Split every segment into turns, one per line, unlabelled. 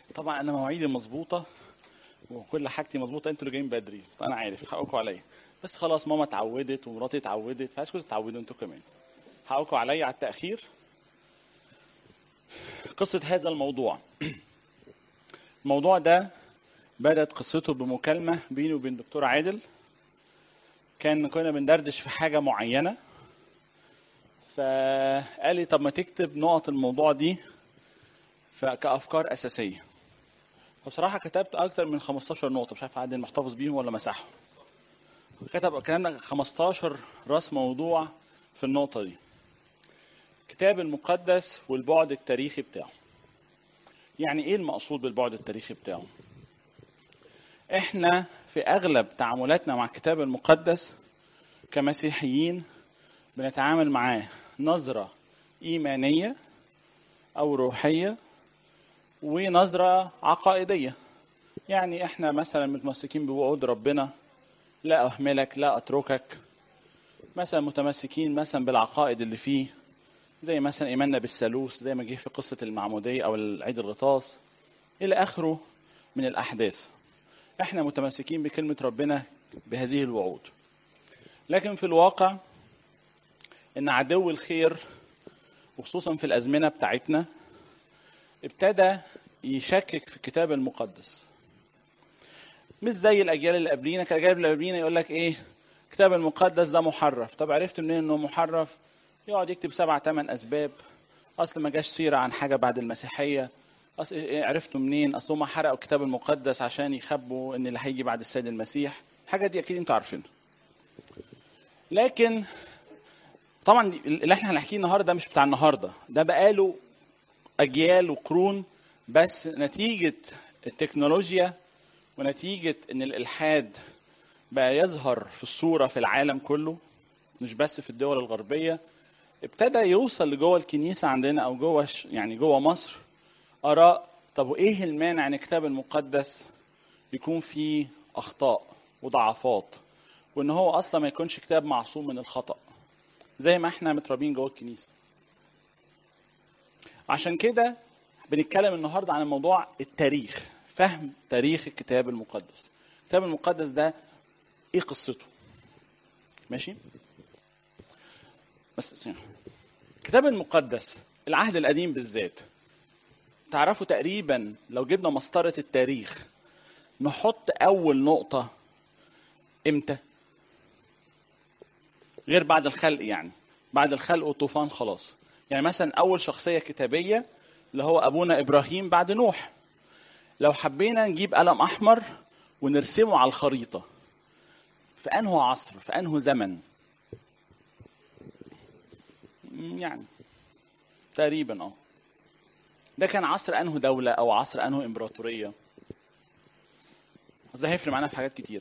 طبعا انا مواعيدي مظبوطه وكل حاجتي مظبوطه انتوا اللي جايين بدري انا عارف حقكم عليا بس خلاص ماما اتعودت ومراتي اتعودت فعايزكم تتعودوا انتوا كمان حقكم عليا على التاخير قصه هذا الموضوع الموضوع ده بدأت قصته بمكالمة بيني وبين دكتور عادل كان كنا بندردش في حاجة معينة فقال لي طب ما تكتب نقط الموضوع دي ف- كأفكار أساسية فبصراحة كتبت أكتر من 15 نقطة مش عارف عادل محتفظ بيهم ولا مسحهم كتب كلامنا 15 راس موضوع في النقطة دي الكتاب المقدس والبعد التاريخي بتاعه يعني ايه المقصود بالبعد التاريخي بتاعه احنا في اغلب تعاملاتنا مع الكتاب المقدس كمسيحيين بنتعامل معاه نظرة إيمانية أو روحية ونظرة عقائدية يعني احنا مثلا متمسكين بوعود ربنا لا أهملك لا أتركك مثلا متمسكين مثلا بالعقائد اللي فيه زي مثلا إيماننا بالثالوث زي ما جه في قصة المعمودية أو العيد الغطاس إلى آخره من الأحداث احنا متمسكين بكلمة ربنا بهذه الوعود لكن في الواقع ان عدو الخير وخصوصا في الازمنه بتاعتنا ابتدى يشكك في الكتاب المقدس مش زي الاجيال اللي قبلينا كان الاجيال اللي قبلينا يقول لك ايه الكتاب المقدس ده محرف طب عرفت منين انه محرف يقعد يكتب سبع ثمان اسباب اصل ما جاش سيره عن حاجه بعد المسيحيه اصل إيه عرفتوا منين اصل هم حرقوا الكتاب المقدس عشان يخبوا ان اللي هيجي بعد السيد المسيح الحاجه دي اكيد انتوا عارفينها لكن طبعا اللي احنا هنحكيه النهارده مش بتاع النهارده ده بقاله اجيال وقرون بس نتيجه التكنولوجيا ونتيجه ان الالحاد بقى يظهر في الصوره في العالم كله مش بس في الدول الغربيه ابتدى يوصل لجوه الكنيسه عندنا او جوه ش- يعني جوه مصر اراء طب وايه المانع ان الكتاب المقدس يكون فيه اخطاء وضعفات وان هو اصلا ما يكونش كتاب معصوم من الخطأ زي ما احنا متربين جوه الكنيسه عشان كده بنتكلم النهارده عن موضوع التاريخ فهم تاريخ الكتاب المقدس الكتاب المقدس ده ايه قصته ماشي بس ثانية. الكتاب المقدس العهد القديم بالذات تعرفوا تقريبا لو جبنا مسطرة التاريخ نحط أول نقطة إمتى؟ غير بعد الخلق يعني بعد الخلق والطوفان خلاص يعني مثلا اول شخصيه كتابيه اللي هو ابونا ابراهيم بعد نوح لو حبينا نجيب قلم احمر ونرسمه على الخريطه في انه عصر في انه زمن مم، يعني تقريبا اه ده كان عصر انه دوله او عصر انه امبراطوريه بس ده هيفرق معانا في حاجات كتير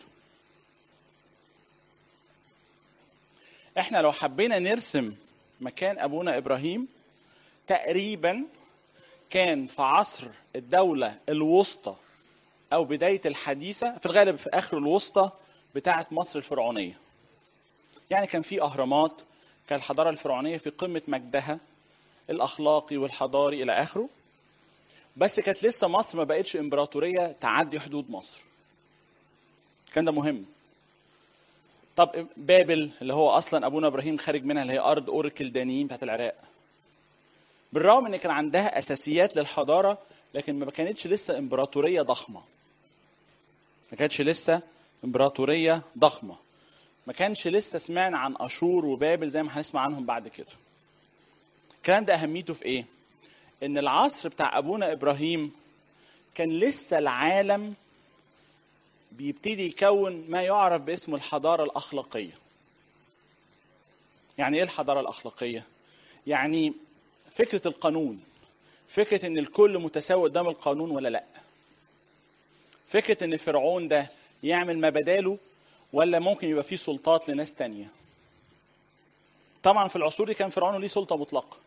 احنا لو حبينا نرسم مكان ابونا ابراهيم تقريبا كان في عصر الدولة الوسطى او بداية الحديثة في الغالب في اخر الوسطى بتاعة مصر الفرعونية يعني كان في اهرامات كان الحضارة الفرعونية في قمة مجدها الاخلاقي والحضاري الى اخره بس كانت لسه مصر ما بقتش امبراطورية تعدي حدود مصر كان ده مهم طب بابل اللي هو اصلا ابونا ابراهيم خارج منها اللي هي ارض اور الكلدانيين بتاعت العراق بالرغم ان كان عندها اساسيات للحضاره لكن ما كانتش لسه امبراطوريه ضخمه ما كانتش لسه امبراطوريه ضخمه ما كانش لسه سمعنا عن اشور وبابل زي ما هنسمع عنهم بعد كده الكلام ده اهميته في ايه ان العصر بتاع ابونا ابراهيم كان لسه العالم بيبتدي يكون ما يعرف باسم الحضارة الأخلاقية. يعني إيه الحضارة الأخلاقية؟ يعني فكرة القانون، فكرة إن الكل متساوي قدام القانون ولا لأ؟ فكرة إن فرعون ده يعمل ما بداله ولا ممكن يبقى فيه سلطات لناس تانية؟ طبعا في العصور دي كان فرعون ليه سلطة مطلقة.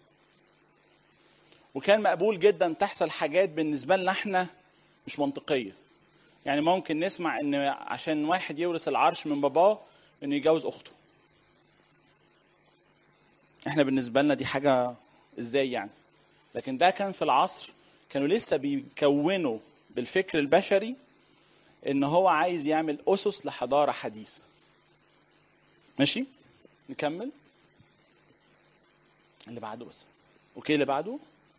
وكان مقبول جدا تحصل حاجات بالنسبة لنا احنا مش منطقية. يعني ممكن نسمع ان عشان واحد يورث العرش من باباه انه يجوز اخته احنا بالنسبه لنا دي حاجه ازاي يعني لكن ده كان في العصر كانوا لسه بيكونوا بالفكر البشري ان هو عايز يعمل اسس لحضاره حديثه ماشي نكمل اللي بعده بس اوكي اللي بعده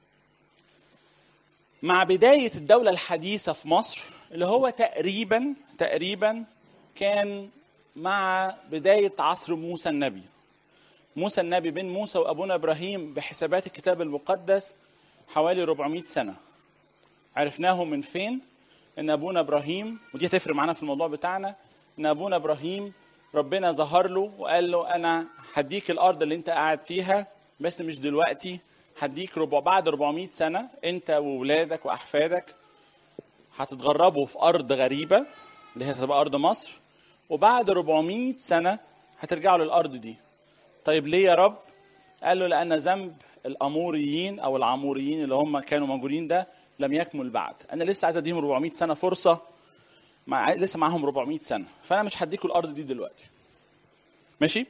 مع بداية الدولة الحديثة في مصر اللي هو تقريبا تقريبا كان مع بداية عصر موسى النبي موسى النبي بين موسى وأبونا إبراهيم بحسابات الكتاب المقدس حوالي 400 سنة عرفناه من فين ان ابونا ابراهيم ودي هتفرق معانا في الموضوع بتاعنا ان ابونا ابراهيم ربنا ظهر له وقال له انا هديك الارض اللي انت قاعد فيها بس مش دلوقتي هديك ربع بعد 400 سنه انت وولادك واحفادك هتتغربوا في ارض غريبه اللي هي هتبقى ارض مصر وبعد 400 سنه هترجعوا للارض دي طيب ليه يا رب قال له لان ذنب الاموريين او العموريين اللي هم كانوا موجودين ده لم يكمل بعد انا لسه عايز اديهم 400 سنه فرصه مع لسه معاهم 400 سنه فانا مش هديكوا الارض دي دلوقتي ماشي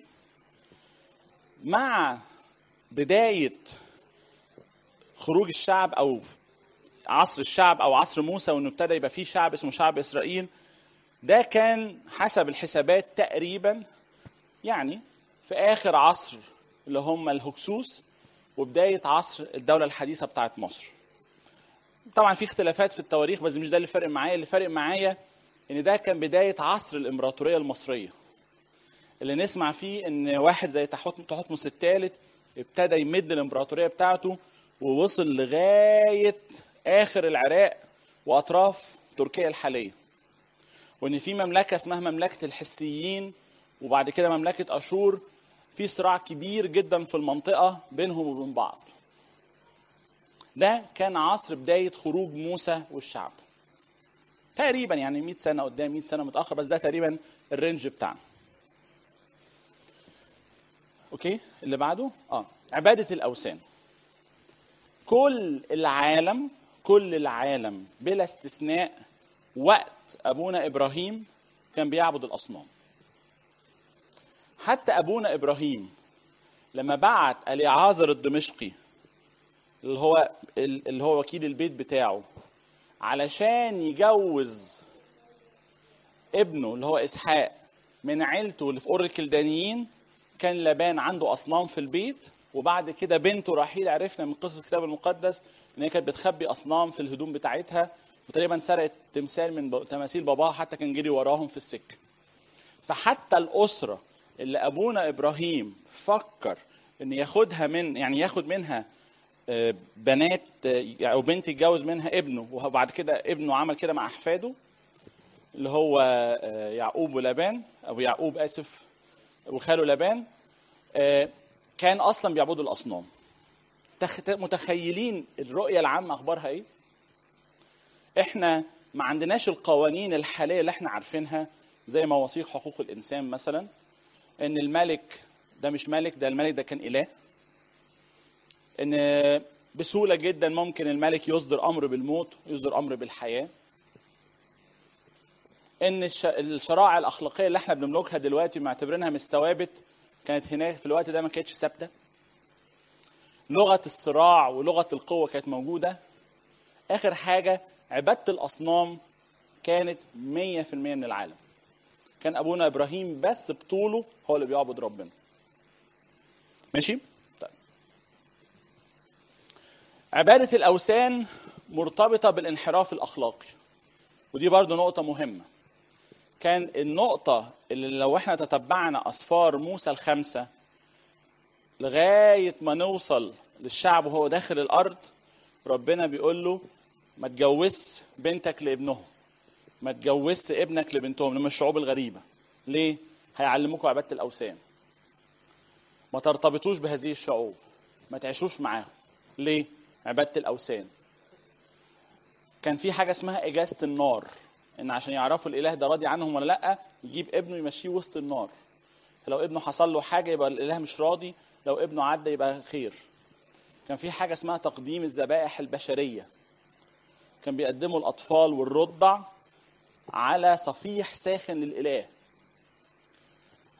مع بدايه خروج الشعب او عصر الشعب او عصر موسى وانه ابتدى يبقى فيه شعب اسمه شعب اسرائيل ده كان حسب الحسابات تقريبا يعني في اخر عصر اللي هم الهكسوس وبدايه عصر الدوله الحديثه بتاعت مصر طبعا في اختلافات في التواريخ بس مش ده اللي فارق معايا اللي فارق معايا ان ده كان بدايه عصر الامبراطوريه المصريه اللي نسمع فيه ان واحد زي تحتمس الثالث ابتدى يمد الامبراطوريه بتاعته ووصل لغايه اخر العراق واطراف تركيا الحاليه وان في مملكه اسمها مملكه الحسيين وبعد كده مملكه اشور في صراع كبير جدا في المنطقه بينهم وبين بعض ده كان عصر بداية خروج موسى والشعب تقريبا يعني 100 سنة قدام 100 سنة متأخر بس ده تقريبا الرينج بتاعنا اوكي اللي بعده اه عبادة الأوثان كل العالم كل العالم بلا استثناء وقت أبونا إبراهيم كان بيعبد الأصنام حتى أبونا إبراهيم لما بعت اليعازر الدمشقي اللي هو اللي هو وكيل البيت بتاعه علشان يجوز ابنه اللي هو اسحاق من عيلته اللي في اور الكلدانيين كان لبان عنده اصنام في البيت وبعد كده بنته راحيل عرفنا من قصه الكتاب المقدس ان هي كانت بتخبي اصنام في الهدوم بتاعتها وتقريبا سرقت تمثال من تماثيل باباها حتى كان جري وراهم في السكه فحتى الاسره اللي ابونا ابراهيم فكر ان ياخدها من يعني ياخد منها بنات او بنت يتجوز منها ابنه وبعد كده ابنه عمل كده مع احفاده اللي هو يعقوب ولبان او يعقوب اسف وخاله لبان كان اصلا بيعبدوا الاصنام متخيلين الرؤيه العامه اخبارها ايه احنا ما عندناش القوانين الحاليه اللي احنا عارفينها زي مواثيق حقوق الانسان مثلا ان الملك ده مش ملك ده الملك ده كان اله ان بسهوله جدا ممكن الملك يصدر امر بالموت يصدر امر بالحياه ان الشرائع الاخلاقيه اللي احنا بنملكها دلوقتي معتبرينها مش ثوابت كانت هناك في الوقت ده ما كانتش ثابته لغه الصراع ولغه القوه كانت موجوده اخر حاجه عباده الاصنام كانت 100% من العالم كان ابونا ابراهيم بس بطوله هو اللي بيعبد ربنا ماشي طيب عبادة الأوثان مرتبطة بالانحراف الأخلاقي ودي برضو نقطة مهمة كان النقطة اللي لو احنا تتبعنا أسفار موسى الخمسة لغاية ما نوصل للشعب وهو داخل الأرض ربنا بيقول له ما تجوزش بنتك لابنهم ما تجوزش ابنك لبنتهم لما الشعوب الغريبة ليه؟ هيعلموكم عبادة الأوثان ما ترتبطوش بهذه الشعوب ما تعيشوش معاهم ليه؟ عبادة الأوثان كان في حاجة اسمها إجازة النار إن عشان يعرفوا الإله ده راضي عنهم ولا لأ يجيب ابنه يمشيه وسط النار لو ابنه حصل له حاجة يبقى الإله مش راضي لو ابنه عدى يبقى خير كان في حاجة اسمها تقديم الذبائح البشرية كان بيقدموا الأطفال والرضع على صفيح ساخن للإله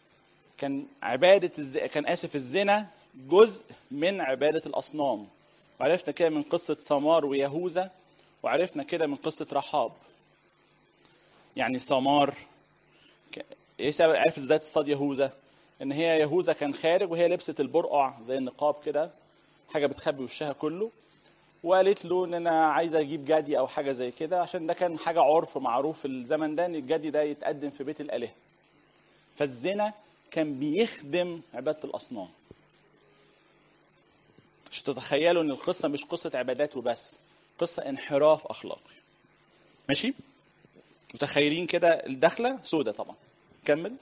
كان عبادة الز... كان آسف الزنا جزء من عبادة الأصنام وعرفنا كده من قصة سمار ويهوذا وعرفنا كده من قصة رحاب يعني سمار ك- ايه سبب عرف ازاي تصطاد يهوذا ان هي يهوذا كان خارج وهي لبست البرقع زي النقاب كده حاجه بتخبي وشها كله وقالت له ان انا عايزه اجيب جدي او حاجه زي كده عشان ده كان حاجه عرف معروف في الزمن ده ان الجدي ده يتقدم في بيت الالهه فالزنا كان بيخدم عباده الاصنام مش تتخيلوا ان القصه مش قصه عبادات وبس قصه انحراف اخلاقي ماشي متخيلين كده الدخله سودة طبعا كمل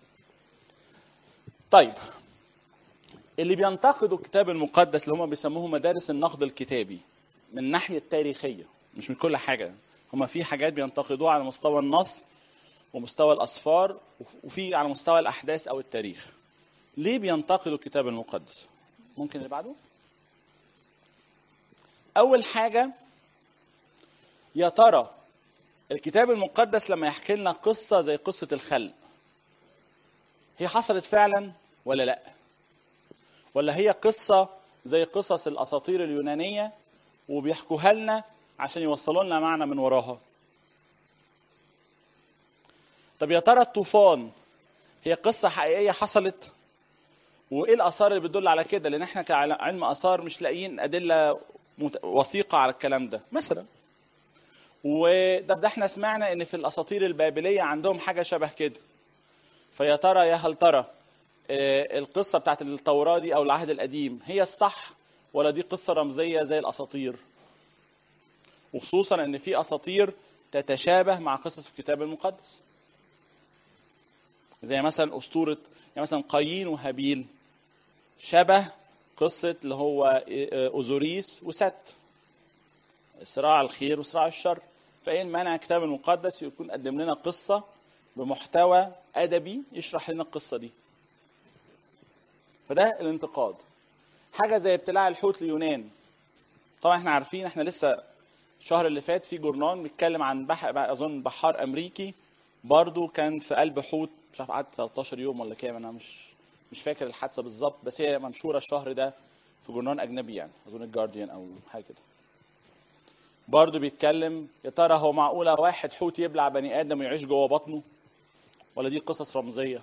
طيب اللي بينتقدوا الكتاب المقدس اللي هم بيسموه مدارس النقد الكتابي من الناحيه التاريخيه مش من كل حاجه هم في حاجات بينتقدوها على مستوى النص ومستوى الاسفار وفي على مستوى الاحداث او التاريخ ليه بينتقدوا الكتاب المقدس ممكن اللي بعده اول حاجه يا ترى الكتاب المقدس لما يحكي لنا قصه زي قصه الخلق هي حصلت فعلا ولا لا ولا هي قصه زي قصص الاساطير اليونانيه وبيحكوها لنا عشان يوصلوا لنا معنى من وراها طب يا ترى الطوفان هي قصه حقيقيه حصلت وايه الاثار اللي بتدل على كده لان احنا كعلم اثار مش لاقيين ادله مت- وثيقه على الكلام ده مثلا وده ده احنا سمعنا ان في الاساطير البابليه عندهم حاجه شبه كده فيا ترى يا هل ترى آه، القصه بتاعت التوراه دي او العهد القديم هي الصح ولا دي قصه رمزيه زي الاساطير وخصوصا ان في اساطير تتشابه مع قصص في الكتاب المقدس زي مثلا اسطوره يعني مثلا قايين وهابيل شبه قصه اللي هو آه، اوزوريس وست صراع الخير وصراع الشر فايه المانع الكتاب المقدس يكون قدم لنا قصه بمحتوى ادبي يشرح لنا القصه دي فده الانتقاد حاجه زي ابتلاع الحوت ليونان طبعا احنا عارفين احنا لسه الشهر اللي فات في جورنال بيتكلم عن بح... اظن بحار امريكي برضو كان في قلب حوت مش عارف قعد 13 يوم ولا كام انا مش مش فاكر الحادثه بالظبط بس هي منشوره الشهر ده في جورنال اجنبي يعني اظن الجارديان او حاجه كده برضه بيتكلم يا ترى هو معقوله واحد حوت يبلع بني ادم ويعيش جوه بطنه ولا دي قصص رمزيه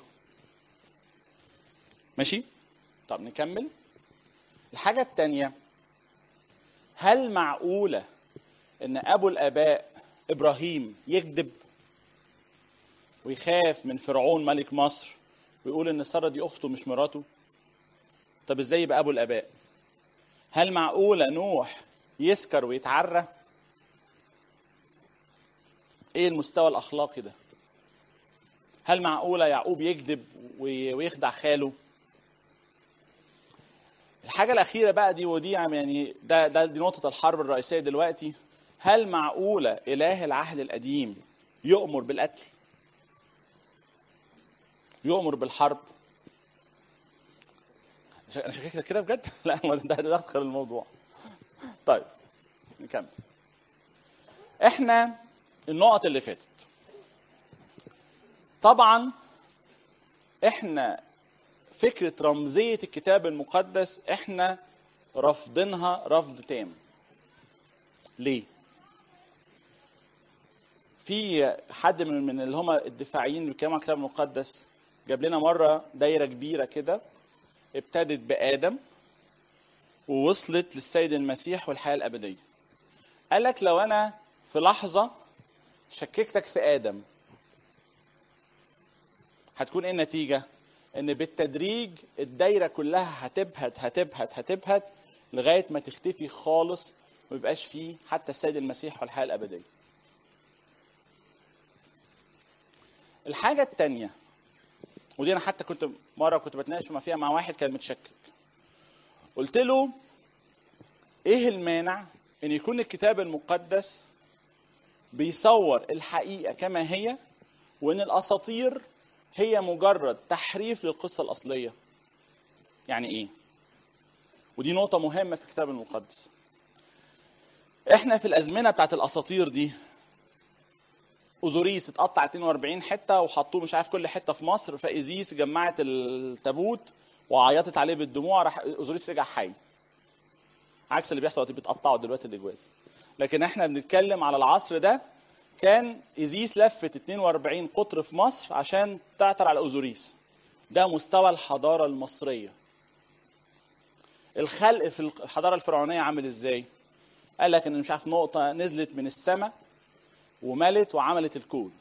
ماشي طب نكمل الحاجه الثانيه هل معقوله ان ابو الاباء ابراهيم يكذب ويخاف من فرعون ملك مصر ويقول ان ساره دي اخته مش مراته طب ازاي يبقى ابو الاباء هل معقوله نوح يسكر ويتعرى ايه المستوى الاخلاقي ده هل معقوله يعقوب يكذب وي- ويخدع خاله الحاجه الاخيره بقى دي ودي يعني ده ده دي نقطه الحرب الرئيسيه دلوقتي هل معقوله اله العهد القديم يؤمر بالقتل يؤمر بالحرب ش- انا شككت كده بجد لا هو ده ده دخل الموضوع طيب نكمل احنا النقط اللي فاتت طبعا احنا فكره رمزيه الكتاب المقدس احنا رافضينها رفض تام ليه في حد من من اللي هم الدفاعيين اللي بيتكلموا عن الكتاب المقدس جاب لنا مره دايره كبيره كده ابتدت بادم ووصلت للسيد المسيح والحياه الابديه قال لك لو انا في لحظه شككتك في ادم هتكون ايه النتيجه ان بالتدريج الدايره كلها هتبهت هتبهت هتبهت لغايه ما تختفي خالص وما يبقاش فيه حتى السيد المسيح والحياه الابديه الحاجه الثانيه ودي انا حتى كنت مره كنت بتناقش فيها مع واحد كان متشكك قلت له ايه المانع ان يكون الكتاب المقدس بيصور الحقيقه كما هي وان الاساطير هي مجرد تحريف للقصه الاصليه يعني ايه ودي نقطه مهمه في الكتاب المقدس احنا في الازمنه بتاعت الاساطير دي اوزوريس اتقطع 42 حته وحطوه مش عارف كل حته في مصر فايزيس جمعت التابوت وعيطت عليه بالدموع راح اوزوريس رجع حي عكس اللي بيحصل دلوقتي بيتقطعوا دلوقتي الاجواز لكن احنا بنتكلم على العصر ده كان ايزيس لفت 42 قطر في مصر عشان تعثر على اوزوريس ده مستوى الحضاره المصريه الخلق في الحضاره الفرعونيه عامل ازاي قال لك ان مش عارف نقطه نزلت من السماء وملت وعملت الكون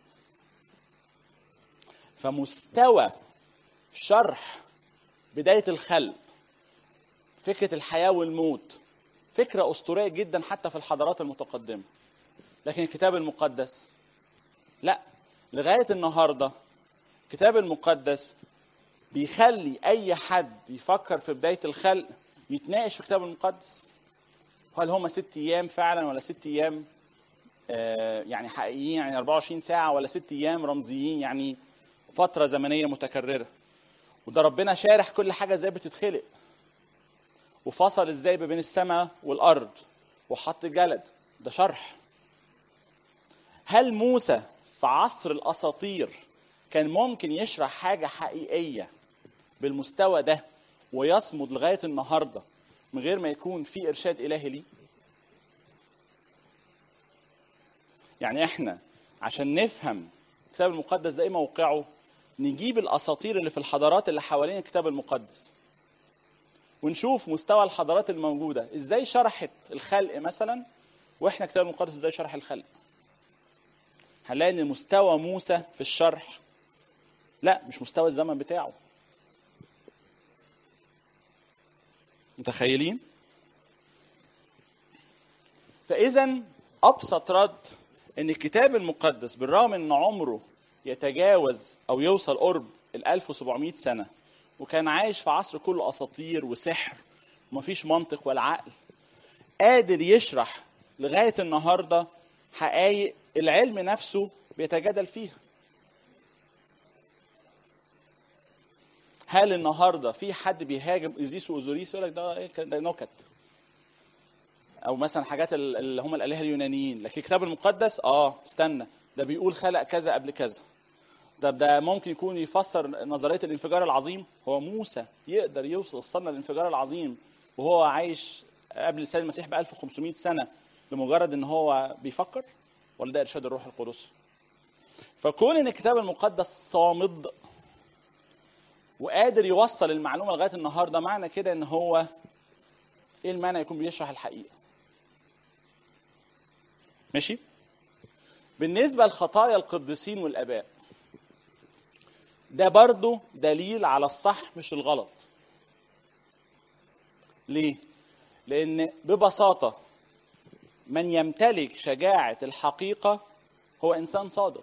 فمستوى شرح بدايه الخلق فكره الحياه والموت فكره اسطوريه جدا حتى في الحضارات المتقدمه لكن الكتاب المقدس لا لغايه النهارده الكتاب المقدس بيخلي اي حد يفكر في بدايه الخلق يتناقش في الكتاب المقدس هل هم ست ايام فعلا ولا ست ايام آه يعني حقيقيين يعني 24 ساعه ولا ست ايام رمزيين يعني فتره زمنيه متكرره وده ربنا شارح كل حاجه ازاي بتتخلق وفصل ازاي ما بين السماء والارض وحط جلد ده شرح هل موسى في عصر الاساطير كان ممكن يشرح حاجه حقيقيه بالمستوى ده ويصمد لغايه النهارده من غير ما يكون في ارشاد الهي ليه يعني احنا عشان نفهم الكتاب المقدس ده ايه موقعه نجيب الاساطير اللي في الحضارات اللي حوالين الكتاب المقدس ونشوف مستوى الحضارات الموجوده ازاي شرحت الخلق مثلا واحنا الكتاب المقدس ازاي شرح الخلق هنلاقي ان مستوى موسى في الشرح لا مش مستوى الزمن بتاعه متخيلين فاذا ابسط رد ان الكتاب المقدس بالرغم ان عمره يتجاوز او يوصل قرب ال 1700 سنه وكان عايش في عصر كله اساطير وسحر ومفيش منطق ولا عقل قادر يشرح لغايه النهارده حقائق العلم نفسه بيتجادل فيها هل النهارده في حد بيهاجم ايزيس واوزوريس يقول لك ده ايه ده نكت او مثلا حاجات اللي هم الالهه اليونانيين لكن الكتاب المقدس اه استنى ده بيقول خلق كذا قبل كذا ده ده ممكن يكون يفسر نظريه الانفجار العظيم هو موسى يقدر يوصل وصلنا للانفجار العظيم وهو عايش قبل السيد المسيح ب 1500 سنه لمجرد ان هو بيفكر ولا ده ارشاد الروح القدس فكون ان الكتاب المقدس صامد وقادر يوصل المعلومه لغايه النهارده معنى كده ان هو ايه المعنى يكون بيشرح الحقيقه ماشي بالنسبه لخطايا القديسين والاباء ده برضو دليل على الصح مش الغلط ليه لان ببساطه من يمتلك شجاعه الحقيقه هو انسان صادق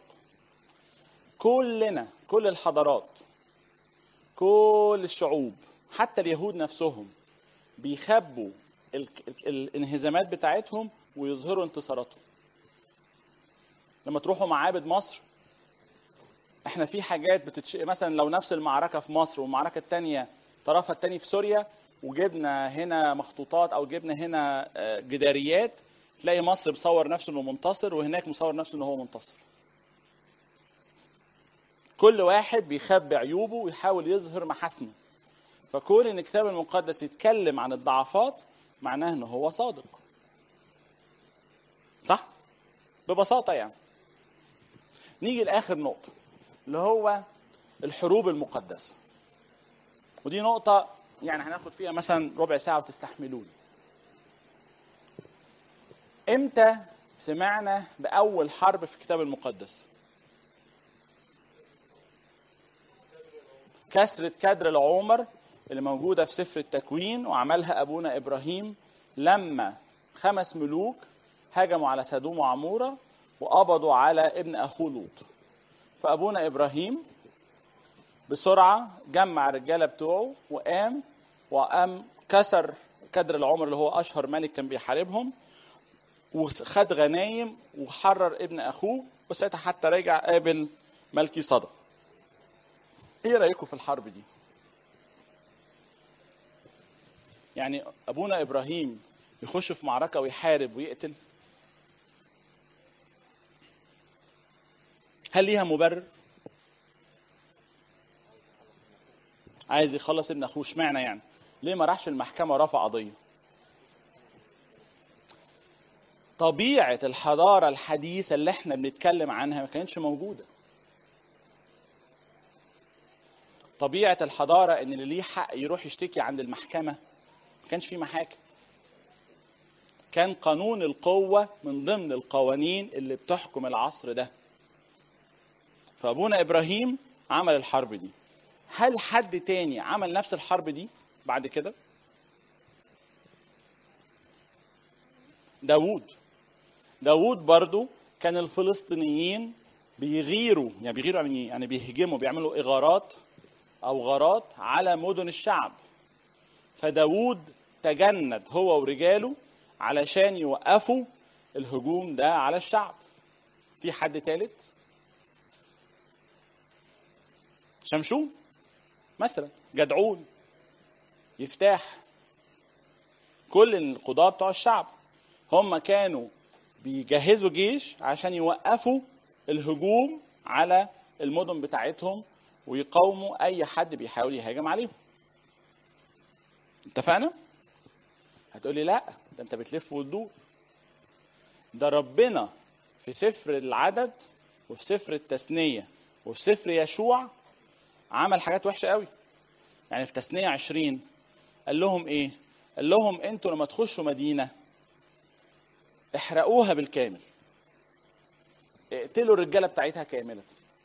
كلنا كل الحضارات كل الشعوب حتى اليهود نفسهم بيخبوا الانهزامات بتاعتهم ويظهروا انتصاراتهم لما تروحوا معابد مصر احنا في حاجات بتتش... مثلا لو نفس المعركه في مصر والمعركه الثانيه طرفها الثاني في سوريا وجبنا هنا مخطوطات او جبنا هنا جداريات تلاقي مصر مصور نفسه انه منتصر وهناك مصور نفسه انه هو منتصر كل واحد بيخبي عيوبه ويحاول يظهر محاسنه فكون ان الكتاب المقدس يتكلم عن الضعفات معناه ان هو صادق صح ببساطه يعني نيجي لاخر نقطه اللي هو الحروب المقدسه ودي نقطه يعني هناخد فيها مثلا ربع ساعه وتستحملوني امتى سمعنا باول حرب في الكتاب المقدس كسرة كدر العمر اللي موجودة في سفر التكوين وعملها أبونا إبراهيم لما خمس ملوك هجموا على سدوم وعمورة وقبضوا على ابن أخوه لوط فأبونا إبراهيم بسرعة جمع الرجالة بتوعه وقام وقام كسر كدر العمر اللي هو أشهر ملك كان بيحاربهم وخد غنايم وحرر ابن أخوه وساعتها حتى رجع قابل ملكي صدق ايه رايكم في الحرب دي يعني ابونا ابراهيم يخش في معركه ويحارب ويقتل هل ليها مبرر عايز يخلص ابن اخوه اشمعنى يعني ليه ما راحش المحكمه ورفع قضيه طبيعه الحضاره الحديثه اللي احنا بنتكلم عنها ما كانتش موجوده طبيعه الحضاره ان اللي ليه حق يروح يشتكي عند المحكمه ما كانش في محاكم كان قانون القوه من ضمن القوانين اللي بتحكم العصر ده فابونا ابراهيم عمل الحرب دي هل حد تاني عمل نفس الحرب دي بعد كده داوود داوود برضو كان الفلسطينيين بيغيروا يعني بيغيروا يعني إيه؟ يعني بيهجموا بيعملوا إغارات أو غارات على مدن الشعب فداوود تجند هو ورجاله علشان يوقفوا الهجوم ده على الشعب في حد ثالث شمشون مثلا جدعون يفتاح كل القضاة بتوع الشعب هم كانوا بيجهزوا جيش عشان يوقفوا الهجوم على المدن بتاعتهم ويقاوموا اي حد بيحاول يهاجم عليهم اتفقنا هتقولي لا ده انت بتلف وتدور ده ربنا في سفر العدد وفي سفر التثنية وفي سفر يشوع عمل حاجات وحشة قوي يعني في تثنية عشرين قال لهم ايه قال لهم انتوا لما تخشوا مدينة احرقوها بالكامل اقتلوا الرجالة بتاعتها كاملة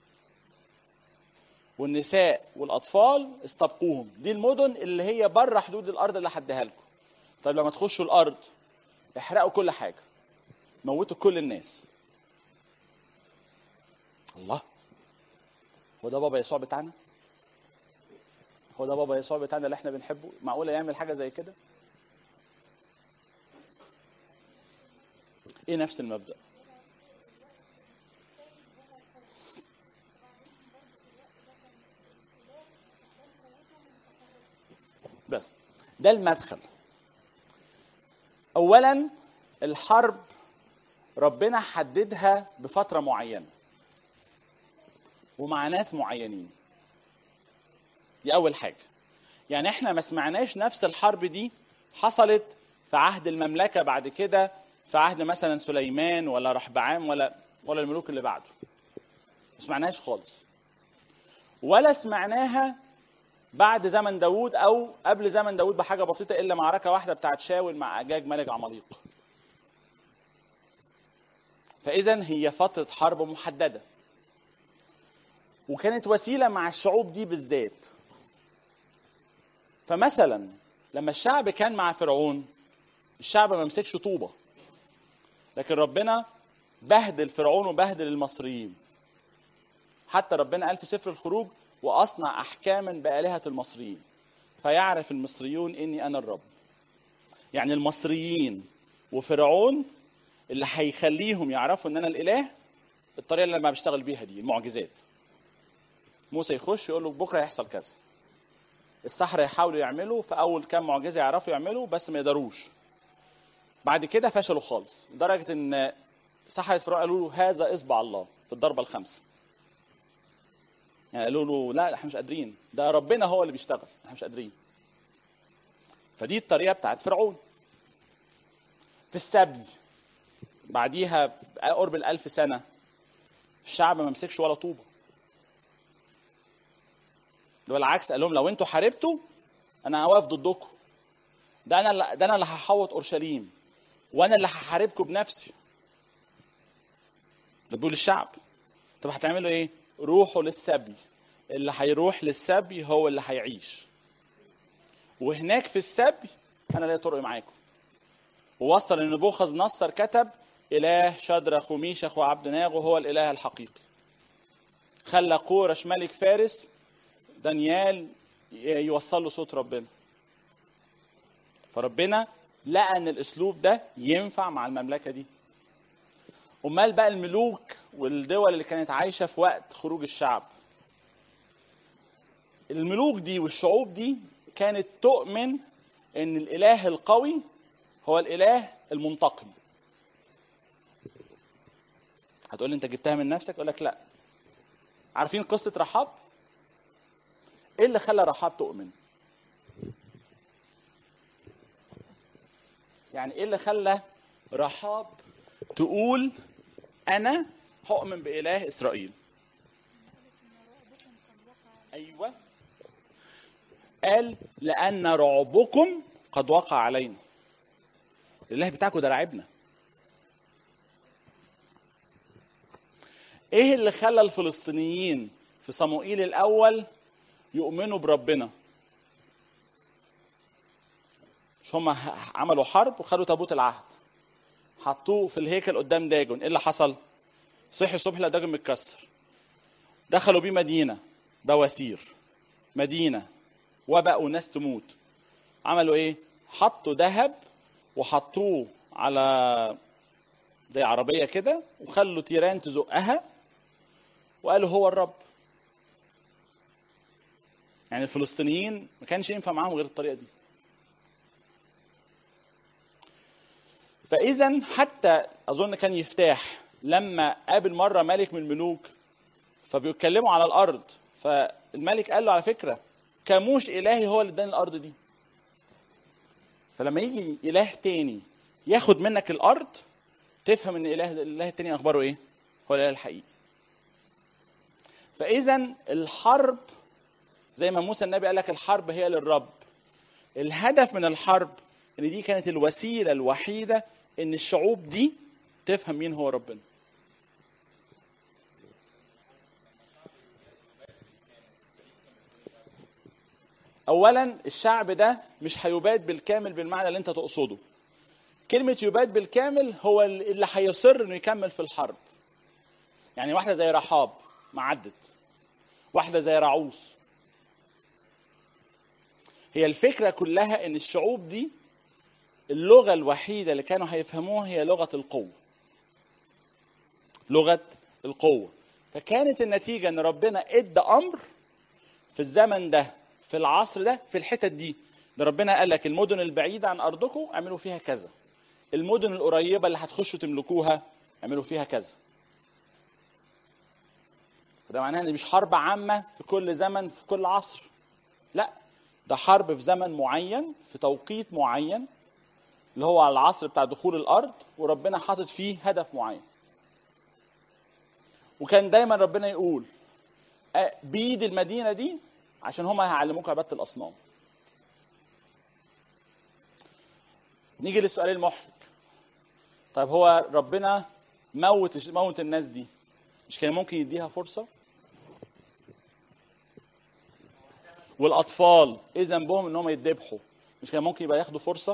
والنساء والأطفال استبقوهم دي المدن اللي هي بره حدود الأرض اللي حدها لكم طيب لما تخشوا الأرض احرقوا كل حاجة موتوا كل الناس الله هو ده بابا يسوع بتاعنا هو ده بابا يسوع بتاعنا اللي احنا بنحبه معقولة يعمل حاجة زي كده ايه نفس المبدأ بس ده المدخل اولا الحرب ربنا حددها بفترة معينة ومع ناس معينين دي أول حاجة يعني احنا ما سمعناش نفس الحرب دي حصلت في عهد المملكة بعد كده في عهد مثلا سليمان ولا رحبعام ولا ولا الملوك اللي بعده ما سمعناش خالص ولا سمعناها بعد زمن داوود او قبل زمن داوود بحاجه بسيطه الا معركه واحده بتاعت شاول مع اجاج ملك عماليق فاذا هي فتره حرب محدده وكانت وسيله مع الشعوب دي بالذات فمثلا لما الشعب كان مع فرعون الشعب ما مسكش طوبه لكن ربنا بهدل فرعون وبهدل المصريين حتى ربنا قال في سفر الخروج واصنع احكاما بالهه المصريين فيعرف المصريون اني انا الرب يعني المصريين وفرعون اللي هيخليهم يعرفوا ان انا الاله الطريقه اللي انا بشتغل بيها دي المعجزات موسى يخش يقول له بكره هيحصل كذا السحرة يحاولوا يعملوا في اول كام معجزه يعرفوا يعملوا بس ما يقدروش بعد كده فشلوا خالص لدرجه ان سحرة فرعون قالوا له هذا اصبع الله في الضربه الخامسه يعني قالوا له لا احنا مش قادرين ده ربنا هو اللي بيشتغل احنا مش قادرين فدي الطريقه بتاعت فرعون في السبي بعديها قرب الألف سنة الشعب ما مسكش ولا طوبة ده بالعكس قال لهم لو انتوا حاربتوا انا واقف ضدكم ده انا اللي ده انا اللي هحوط اورشليم وانا اللي هحاربكم بنفسي ده بيقول الشعب طب هتعملوا ايه روحوا للسبي اللي هيروح للسبي هو اللي هيعيش وهناك في السبي انا ليا طرق معاكم ووصل ان نبوخذ نصر كتب اله شدرخ وميشخ وعبد ناغو هو الاله الحقيقي خلى قورش ملك فارس دانيال يوصل له صوت ربنا فربنا لقى ان الاسلوب ده ينفع مع المملكه دي امال بقى الملوك والدول اللي كانت عايشه في وقت خروج الشعب الملوك دي والشعوب دي كانت تؤمن ان الاله القوي هو الاله المنتقم هتقول لي انت جبتها من نفسك اقول لك لا عارفين قصه رحاب ايه اللي خلى رحاب تؤمن يعني ايه اللي خلى رحاب تقول انا هؤمن باله اسرائيل ايوه قال لان رعبكم قد وقع علينا الاله بتاعكم ده رعبنا ايه اللي خلى الفلسطينيين في صموئيل الاول يؤمنوا بربنا مش هم عملوا حرب وخدوا تابوت العهد حطوه في الهيكل قدام داجون ايه اللي حصل صحي الصبح لقى داجون متكسر دخلوا بيه مدينه بواسير مدينه وباء وناس تموت عملوا ايه حطوا ذهب وحطوه على زي عربيه كده وخلوا تيران تزقها وقالوا هو الرب يعني الفلسطينيين ما كانش ينفع معاهم غير الطريقه دي فاذا حتى اظن كان يفتاح لما قابل مره ملك من الملوك فبيتكلموا على الارض فالملك قال له على فكره كاموش الهي هو اللي اداني الارض دي فلما يجي اله تاني ياخد منك الارض تفهم ان اله الاله التاني اخباره ايه هو الاله الحقيقي فاذا الحرب زي ما موسى النبي قال لك الحرب هي للرب الهدف من الحرب ان دي كانت الوسيله الوحيده ان الشعوب دي تفهم مين هو ربنا اولا الشعب ده مش هيباد بالكامل بالمعنى اللي انت تقصده كلمة يباد بالكامل هو اللي هيصر انه يكمل في الحرب يعني واحدة زي رحاب ما عدت واحدة زي رعوس هي الفكرة كلها ان الشعوب دي اللغة الوحيدة اللي كانوا هيفهموها هي لغة القوة لغة القوة فكانت النتيجة ان ربنا ادى امر في الزمن ده في العصر ده في الحتت دي ده ربنا قال لك المدن البعيدة عن أرضكم اعملوا فيها كذا المدن القريبة اللي هتخشوا تملكوها اعملوا فيها كذا ده معناه ان مش حرب عامة في كل زمن في كل عصر لا ده حرب في زمن معين في توقيت معين اللي هو على العصر بتاع دخول الارض وربنا حاطط فيه هدف معين وكان دايما ربنا يقول بيد المدينه دي عشان هم هيعلموك عباده الاصنام نيجي للسؤال المحرج طيب هو ربنا موت موت الناس دي مش كان ممكن يديها فرصه والاطفال ايه ذنبهم ان هم يتذبحوا مش كان ممكن يبقى ياخدوا فرصه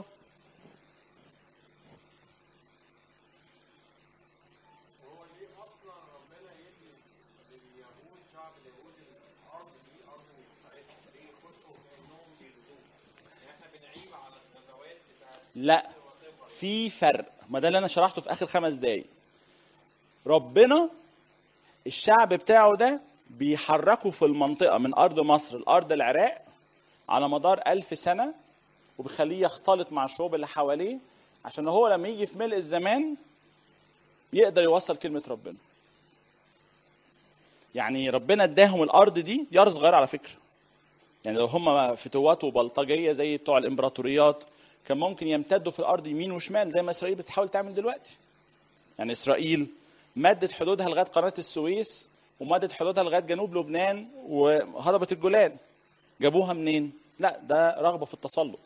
لا في فرق ما ده اللي انا شرحته في اخر خمس دقايق ربنا الشعب بتاعه ده بيحركوا في المنطقة من أرض مصر لأرض العراق على مدار ألف سنة وبيخليه يختلط مع الشعوب اللي حواليه عشان هو لما يجي في ملء الزمان يقدر يوصل كلمة ربنا يعني ربنا اداهم الأرض دي دي أرض صغيرة على فكرة يعني لو هم فتوات وبلطجية زي بتوع الإمبراطوريات كان ممكن يمتدوا في الأرض يمين وشمال زي ما إسرائيل بتحاول تعمل دلوقتي يعني إسرائيل مدت حدودها لغاية قناة السويس ومدت حدودها لغايه جنوب لبنان وهضبه الجولان جابوها منين؟ لا ده رغبه في التسلط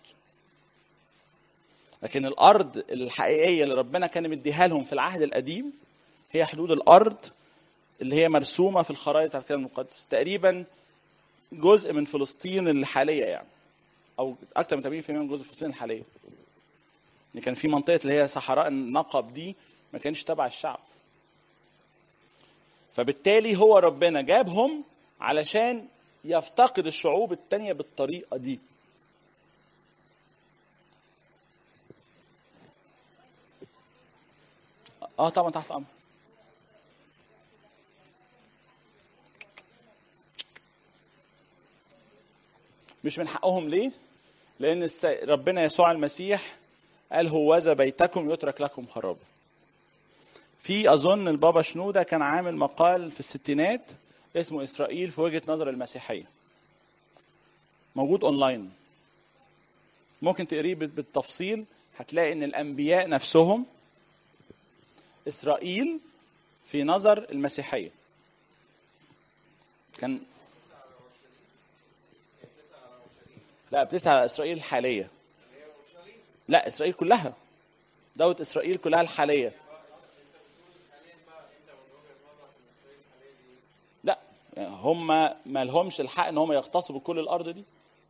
لكن الارض الحقيقيه اللي ربنا كان مديها لهم في العهد القديم هي حدود الارض اللي هي مرسومه في الخرائط بتاعت الكتاب المقدس تقريبا جزء من فلسطين الحاليه يعني او اكثر من 80% من جزء فلسطين الحاليه يعني كان في منطقه اللي هي صحراء النقب دي ما كانش تبع الشعب فبالتالي هو ربنا جابهم علشان يفتقد الشعوب التانية بالطريقة دي اه طبعا تحت الامر مش من حقهم ليه لان ربنا يسوع المسيح قال هوذا بيتكم يترك لكم خرابا في اظن البابا شنوده كان عامل مقال في الستينات اسمه اسرائيل في وجهه نظر المسيحيه موجود اونلاين ممكن تقريه بالتفصيل هتلاقي ان الانبياء نفسهم اسرائيل في نظر المسيحيه كان لا بتسأل على اسرائيل الحاليه لا اسرائيل كلها دولة اسرائيل كلها الحاليه لا يعني هم ما لهمش الحق ان هم يغتصبوا كل الارض دي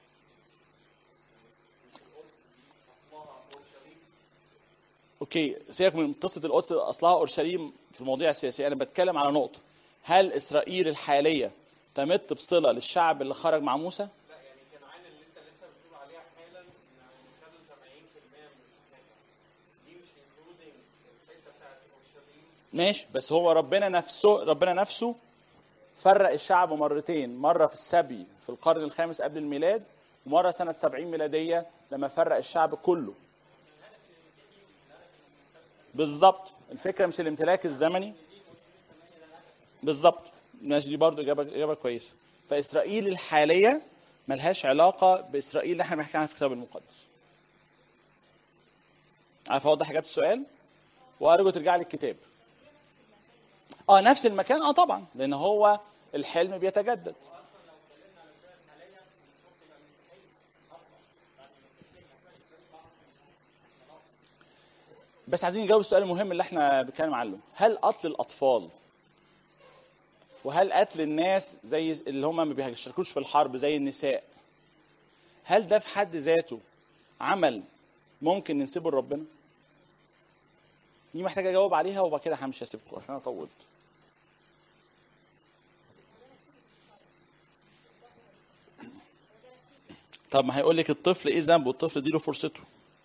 اوكي سيبك من قصه القدس اصلها اورشليم في المواضيع السياسيه انا بتكلم على نقطه هل اسرائيل الحاليه تمت بصله للشعب اللي خرج مع موسى
لا يعني كنعان اللي انت لسه بتقول عليها حالا ان خدوا 70% من مساحتها دي مش انكلودنج الحته بتاعت اورشليم
ماشي بس هو ربنا نفسه ربنا نفسه فرق الشعب مرتين مره في السبي في القرن الخامس قبل الميلاد ومره سنه 70 ميلاديه لما فرق الشعب كله بالظبط الفكره مش الامتلاك الزمني بالظبط ماشي دي برضو اجابه اجابه كويسه فاسرائيل الحاليه ملهاش علاقه باسرائيل اللي احنا بنحكي عنها في الكتاب المقدس عارف اوضح اجابه السؤال وارجو ترجع لي الكتاب اه نفس المكان اه طبعا لان هو الحلم بيتجدد بس عايزين نجاوب السؤال المهم اللي احنا بنتكلم عنه هل قتل الاطفال وهل قتل الناس زي اللي هم ما بيشاركوش في الحرب زي النساء هل ده في حد ذاته عمل ممكن ننسبه لربنا دي محتاجه اجاوب عليها وبعد كده همشي اسيبكم عشان انا طولت طب ما هيقول لك الطفل ايه ذنبه الطفل اديله فرصته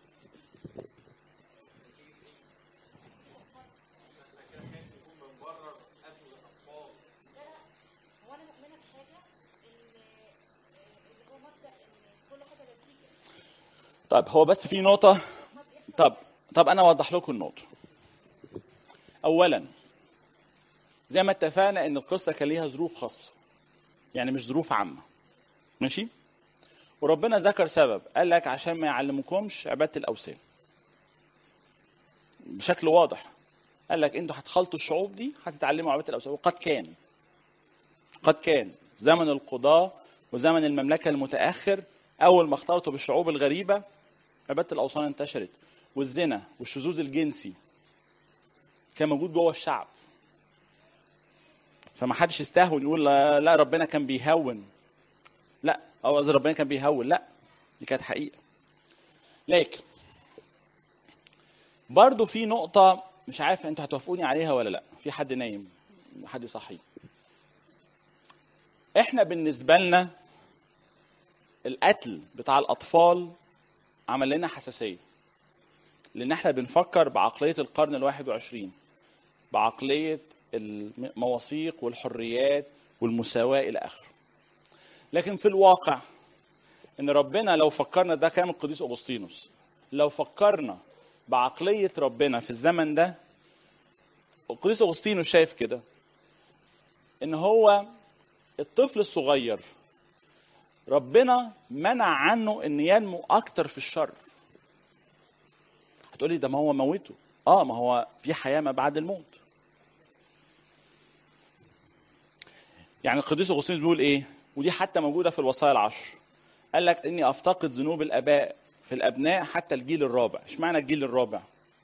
هو انا مؤمنه بحاجه ان اللي هو مبدا ان كل حاجه نتيجه
طب هو بس في نقطه طب طب انا اوضح لكم النقطه اولا زي ما اتفقنا ان القصه كان ليها ظروف خاصه يعني مش ظروف عامه ماشي وربنا ذكر سبب قال لك عشان ما يعلمكمش عباده الاوثان بشكل واضح قال لك انتوا هتخلطوا الشعوب دي هتتعلموا عباده الاوثان وقد كان قد كان زمن القضاة وزمن المملكة المتأخر أول ما اختلطوا بالشعوب الغريبة عبادة الأوثان انتشرت والزنا والشذوذ الجنسي كان موجود جوه الشعب فما حدش يستهون يقول لا, لا ربنا كان بيهون لا او قصدي ربنا كان بيهون لا دي كانت حقيقه لكن برضو في نقطة مش عارف انتوا هتوافقوني عليها ولا لا في حد نايم حد يصحيه احنا بالنسبة لنا القتل بتاع الأطفال عمل لنا حساسية لأن احنا بنفكر بعقلية القرن الواحد وعشرين بعقلية المواثيق والحريات والمساواة إلى آخره لكن في الواقع إن ربنا لو فكرنا ده كلام القديس أغسطينوس لو فكرنا بعقلية ربنا في الزمن ده القديس أغسطينوس شايف كده إن هو الطفل الصغير ربنا منع عنه ان ينمو اكتر في الشر هتقولي ده ما هو موته اه ما هو في حياه ما بعد الموت يعني القديس اغسطينوس بيقول ايه ودي حتى موجوده في الوصايا العشر قال لك اني افتقد ذنوب الاباء في الابناء حتى الجيل الرابع اشمعنى الجيل الرابع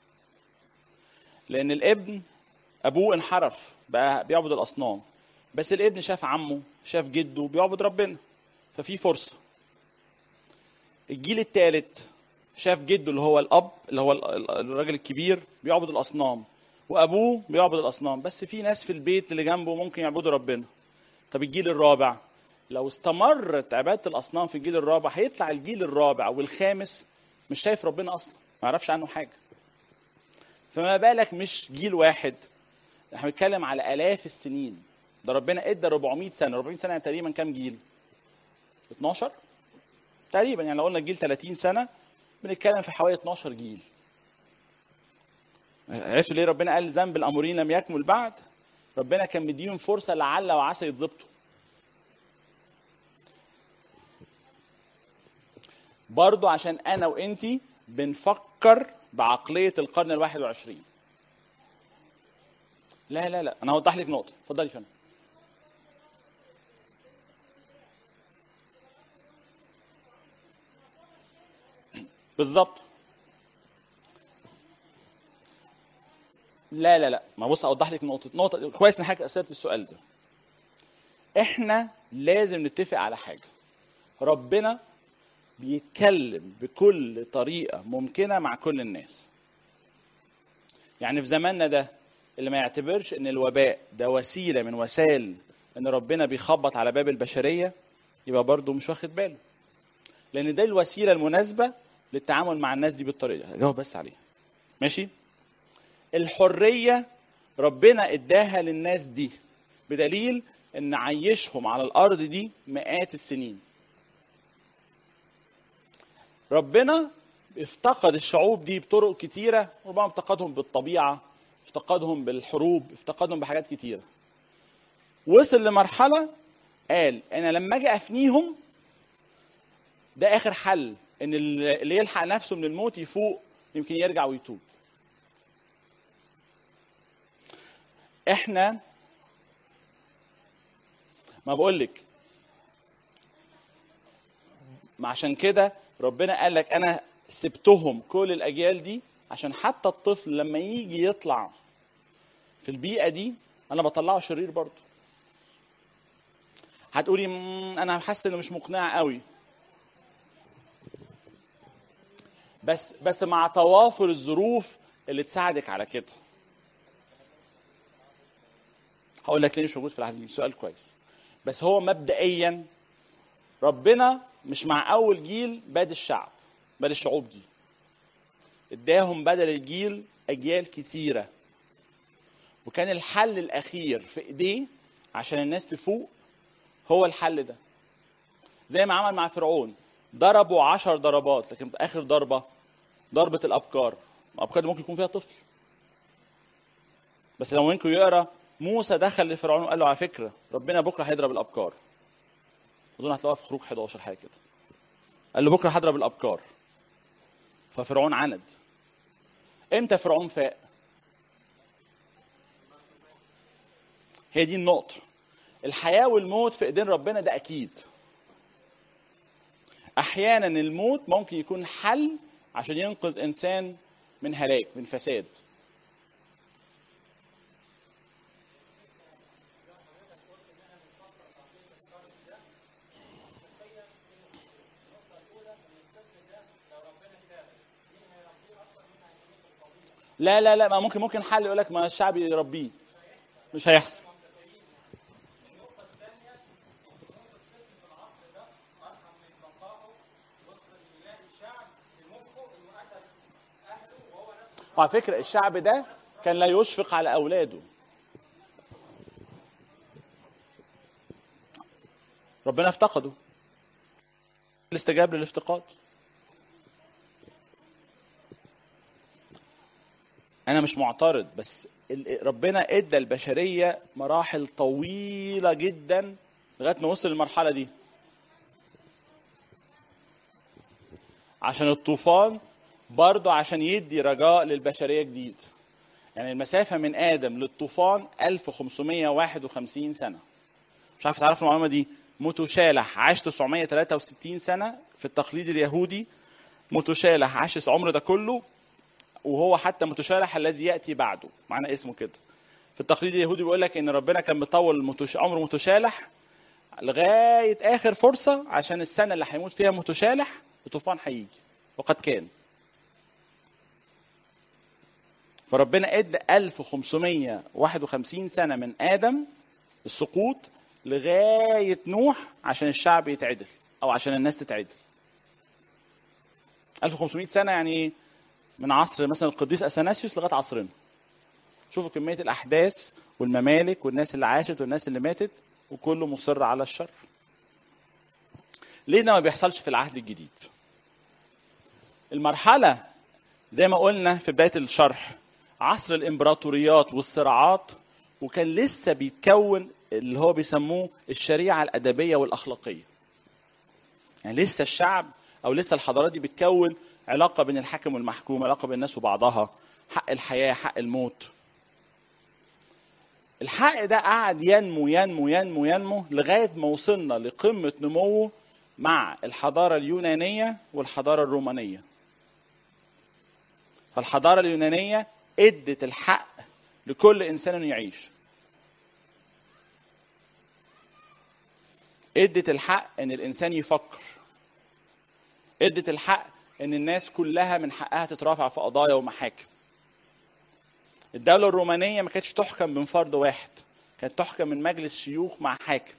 لان الابن ابوه انحرف بقى بيعبد الاصنام بس الابن شاف عمه شاف جده بيعبد ربنا ففي فرصة الجيل الثالث شاف جده اللي هو الأب اللي هو الراجل الكبير بيعبد الأصنام وأبوه بيعبد الأصنام بس في ناس في البيت اللي جنبه ممكن يعبدوا ربنا طب الجيل الرابع لو استمرت عبادة الأصنام في الجيل الرابع هيطلع الجيل الرابع والخامس مش شايف ربنا أصلا ما يعرفش عنه حاجة فما بالك مش جيل واحد احنا بنتكلم على آلاف السنين ده ربنا ادى 400 سنه 400 سنه يعني تقريبا كام جيل 12 تقريبا يعني لو قلنا الجيل 30 سنه بنتكلم في حوالي 12 جيل عرفتوا ليه ربنا قال ذنب الامورين لم يكمل بعد ربنا كان مديهم فرصه لعل وعسى يتظبطوا برضو عشان انا وانتي بنفكر بعقليه القرن الواحد وعشرين لا لا لا انا هوضح لك نقطه اتفضلي يا فندم بالظبط لا لا لا ما بص اوضح لك نقطه نقطه كويس ان حضرتك اثرت السؤال ده احنا لازم نتفق على حاجه ربنا بيتكلم بكل طريقه ممكنه مع كل الناس يعني في زماننا ده اللي ما يعتبرش ان الوباء ده وسيله من وسائل ان ربنا بيخبط على باب البشريه يبقى برضه مش واخد باله لان ده الوسيله المناسبه للتعامل مع الناس دي بالطريقه جاوب بس عليها ماشي الحريه ربنا اداها للناس دي بدليل ان عيشهم على الارض دي مئات السنين ربنا افتقد الشعوب دي بطرق كتيره ربما افتقدهم بالطبيعه افتقدهم بالحروب افتقدهم بحاجات كتيره وصل لمرحله قال انا لما اجي افنيهم ده اخر حل ان اللي يلحق نفسه من الموت يفوق يمكن يرجع ويتوب احنا ما بقول لك ما عشان كده ربنا قال لك انا سبتهم كل الاجيال دي عشان حتى الطفل لما يجي يطلع في البيئه دي انا بطلعه شرير برضه هتقولي "مم، انا حاسس انه مش مقنعه قوي بس بس مع توافر الظروف اللي تساعدك على كده هقول لك ليه مش موجود في العهد الجديد سؤال كويس بس هو مبدئيا ربنا مش مع اول جيل باد الشعب باد الشعوب دي اداهم بدل الجيل اجيال كتيره وكان الحل الاخير في ايديه عشان الناس تفوق هو الحل ده زي ما عمل مع فرعون ضربوا عشر ضربات لكن اخر ضربه ضربه الابكار الابكار دي ممكن يكون فيها طفل بس لو منكم يقرا موسى دخل لفرعون وقال له على فكره ربنا بكره هيضرب الابكار اظن هتلاقوها في خروج 11 حاجه كده قال له بكره هضرب الابكار ففرعون عند امتى فرعون فاق هي دي النقطه الحياه والموت في ايدين ربنا ده اكيد احيانا الموت ممكن يكون حل عشان ينقذ انسان من هلاك من فساد لا لا لا ما ممكن ممكن حل يقول لك ما الشعب يربيه مش هيحصل وعلى فكرة الشعب ده كان لا يشفق على أولاده ربنا افتقده الاستجاب للافتقاد انا مش معترض بس ال- ربنا ادى البشريه مراحل طويله جدا لغايه ما وصل للمرحله دي عشان الطوفان برضه عشان يدي رجاء للبشريه جديد يعني المسافه من ادم للطوفان 1551 سنه مش عارف تعرفوا المعلومه دي متشالح عاش 963 سنه في التقليد اليهودي متشالح عاش العمر ده كله وهو حتى متشالح الذي ياتي بعده معنى اسمه كده في التقليد اليهودي بيقول لك ان ربنا كان مطول متش... عمر متشالح لغايه اخر فرصه عشان السنه اللي هيموت فيها متشالح الطوفان هيجي وقد كان فربنا ادى 1551 سنه من ادم السقوط لغايه نوح عشان الشعب يتعدل او عشان الناس تتعدل 1500 سنه يعني من عصر مثلا القديس اثناسيوس لغايه عصرنا شوفوا كميه الاحداث والممالك والناس اللي عاشت والناس اللي ماتت وكله مصر على الشر ليه ده ما بيحصلش في العهد الجديد المرحله زي ما قلنا في بدايه الشرح عصر الامبراطوريات والصراعات وكان لسه بيتكون اللي هو بيسموه الشريعه الادبيه والاخلاقيه يعني لسه الشعب او لسه الحضارات دي بتكون علاقه بين الحاكم والمحكوم علاقه بين الناس وبعضها حق الحياه حق الموت الحق ده قعد ينمو ينمو ينمو ينمو لغايه ما وصلنا لقمه نموه مع الحضاره اليونانيه والحضاره الرومانيه فالحضاره اليونانيه ادت الحق لكل انسان انه يعيش ادت الحق ان الانسان يفكر ادت الحق ان الناس كلها من حقها تترافع في قضايا ومحاكم الدولة الرومانية ما كانتش تحكم من فرد واحد كانت تحكم من مجلس شيوخ مع حاكم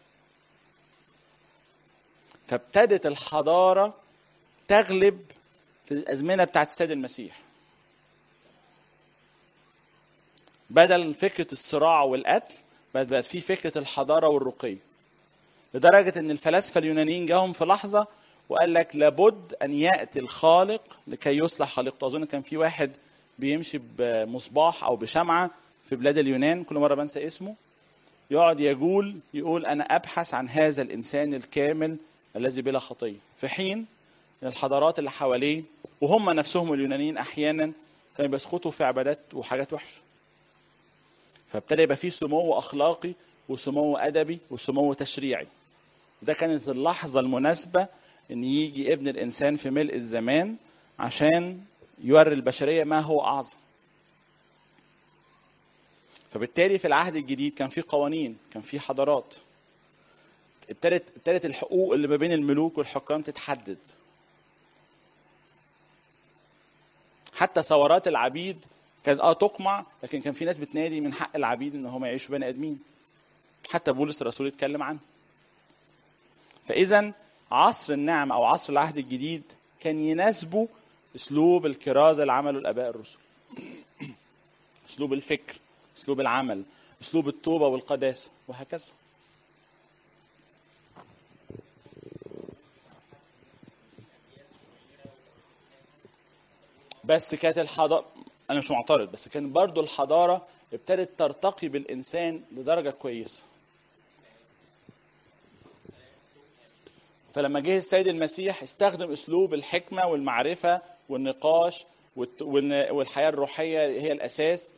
فابتدت الحضارة تغلب في الأزمنة بتاعت السيد المسيح بدل فكرة الصراع والقتل بقت بقت في فكرة الحضارة والرقي لدرجة إن الفلاسفة اليونانيين جاهم في لحظة وقال لك لابد أن يأتي الخالق لكي يصلح خالقته أظن كان في واحد بيمشي بمصباح أو بشمعة في بلاد اليونان كل مرة بنسى اسمه يقعد يقول يقول أنا أبحث عن هذا الإنسان الكامل الذي بلا خطية في حين الحضارات اللي حواليه وهم نفسهم اليونانيين أحيانا كانوا بيسقطوا في عبادات وحاجات وحشة فابتدى يبقى فيه سمو أخلاقي وسمو أدبي وسمو تشريعي وده كانت اللحظة المناسبة ان يجي ابن الانسان في ملء الزمان عشان يوري البشريه ما هو اعظم فبالتالي في العهد الجديد كان في قوانين كان في حضارات ابتدت ابتدت الحقوق اللي ما بين الملوك والحكام تتحدد حتى ثورات العبيد كانت اه تقمع لكن كان في ناس بتنادي من حق العبيد ان هم يعيشوا بني ادمين حتى بولس الرسول اتكلم عنه فاذا عصر النعم او عصر العهد الجديد كان يناسبه اسلوب الكرازه اللي عمله الاباء الرسل اسلوب الفكر اسلوب العمل اسلوب التوبه والقداسه وهكذا بس كانت الحضاره انا مش معترض بس كان برضو الحضاره ابتدت ترتقي بالانسان لدرجه كويسه فلما جه السيد المسيح استخدم اسلوب الحكمه والمعرفه والنقاش والت- والن- والحياه الروحيه هي الاساس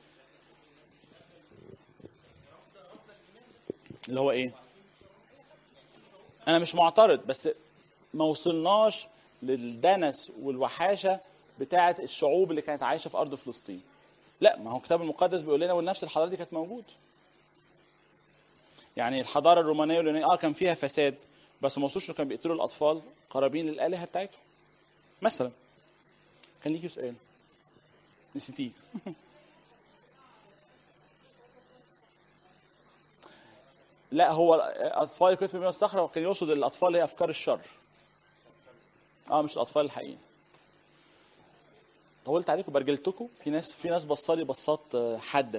اللي هو ايه انا مش معترض بس ما وصلناش للدنس والوحاشه بتاعه الشعوب اللي كانت عايشه في ارض فلسطين لا ما هو الكتاب المقدس بيقول لنا ونفس الحضاره دي كانت موجوده يعني الحضاره الرومانيه واليونانيه اه كان فيها فساد بس ما وصلوش إنه كانوا بيقتلوا الاطفال قرابين للالهه بتاعتهم مثلا كان ليكي سؤال نسيتيه لا هو اطفال يكتب من الصخره كان يقصد الاطفال اللي هي افكار الشر اه مش الاطفال الحقيقيين طولت عليكم برجلتكم في ناس في ناس بصالي بصات آه، حاده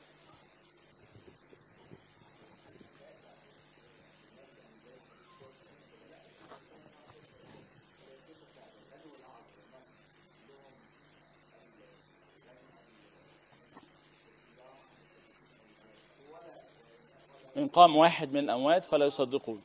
إن قام واحد من الأموات فلا يصدقون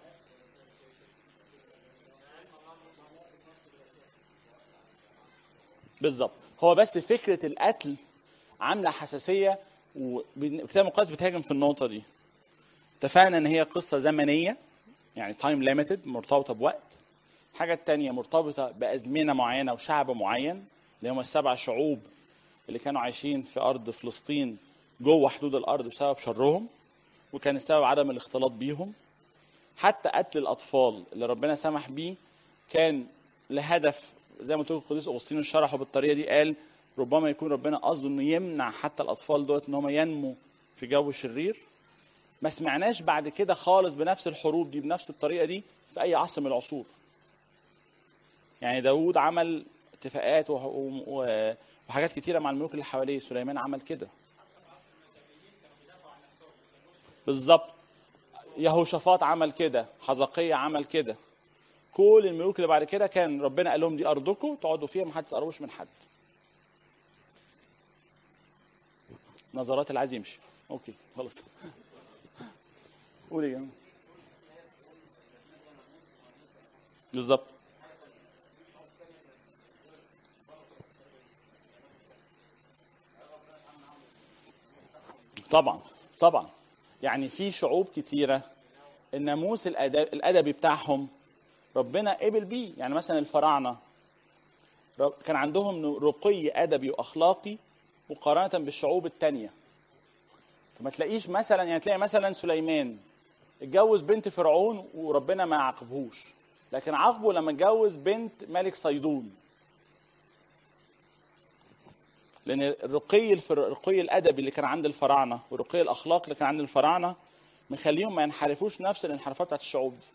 بالظبط هو بس فكرة القتل عاملة حساسية والكتاب المقدس بتهاجم في النقطة دي اتفقنا ان هي قصة زمنية يعني تايم ليميتد مرتبطة بوقت الحاجة التانية مرتبطة بأزمنة معينة وشعب معين اللي هم السبع شعوب اللي كانوا عايشين في أرض فلسطين جوه حدود الأرض بسبب شرهم وكان السبب عدم الاختلاط بيهم حتى قتل الاطفال اللي ربنا سمح بيه كان لهدف زي ما قلت لكم القديس اغسطين شرحه بالطريقه دي قال ربما يكون ربنا قصده انه يمنع حتى الاطفال دولت ان هم ينموا في جو شرير ما سمعناش بعد كده خالص بنفس الحروب دي بنفس الطريقه دي في اي عصر من العصور يعني داوود عمل اتفاقات وح- و- و- وحاجات كتيره مع الملوك اللي حواليه سليمان عمل كده بالظبط يهوشافاط عمل كده حزقية عمل كده كل الملوك اللي بعد كده كان ربنا قال لهم دي ارضكم تقعدوا فيها ما حد تقربوش من حد نظرات اللي عايز يمشي اوكي خلاص قول يا جماعه بالظبط طبعا طبعا يعني في شعوب كتيره الناموس الأدب الادبي بتاعهم ربنا قبل بيه يعني مثلا الفراعنه رب- كان عندهم رقي ادبي واخلاقي مقارنه بالشعوب التانية فما تلاقيش مثلا يعني تلاقي مثلا سليمان اتجوز بنت فرعون وربنا ما عاقبهوش لكن عاقبه لما اتجوز بنت ملك صيدون لان الرقي الفر... الرقي الادبي اللي كان عند الفراعنه والرقي الاخلاقي اللي كان عند الفراعنه مخليهم ما ينحرفوش نفس الانحرافات بتاعت الشعوب دي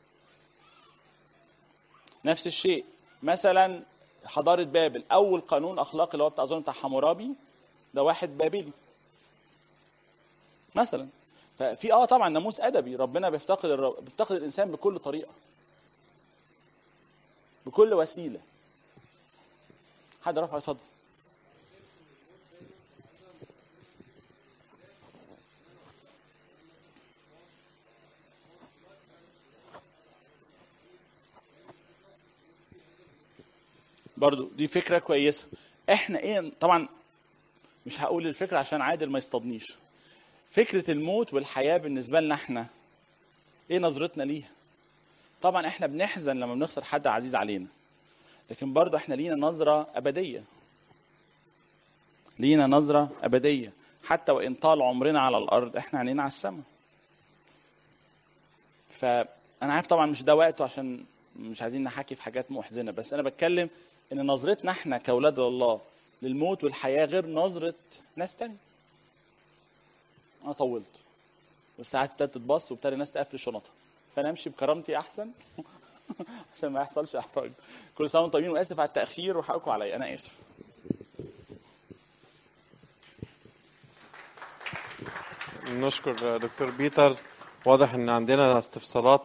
نفس الشيء مثلا حضاره بابل اول قانون اخلاقي اللي هو بتاع اظن بتاع حمورابي ده واحد بابلي مثلا ففي اه طبعا ناموس ادبي ربنا بيفتقد الر... بيفتقد الانسان بكل طريقه بكل وسيله حد رفع اتفضل برضو دي فكرة كويسة احنا ايه طبعا مش هقول الفكرة عشان عادل ما يصطادنيش فكرة الموت والحياة بالنسبة لنا احنا ايه نظرتنا ليها طبعا احنا بنحزن لما بنخسر حد عزيز علينا لكن برضو احنا لينا نظرة أبدية لينا نظرة أبدية حتى وإن طال عمرنا على الأرض احنا عينينا على السماء فأنا عارف طبعا مش ده وقته عشان مش عايزين نحكي في حاجات محزنة بس أنا بتكلم إن نظرتنا احنا كأولاد الله للموت والحياة غير نظرة ناس تانية أنا طولت والساعات ابتدت تتبص وابتدى الناس تقفل شنطها فأنا أمشي بكرامتي أحسن عشان ما يحصلش إحراج كل سنة وأنتم طيبين وآسف على التأخير وحقكم عليا أنا آسف
نشكر دكتور بيتر واضح ان عندنا استفسارات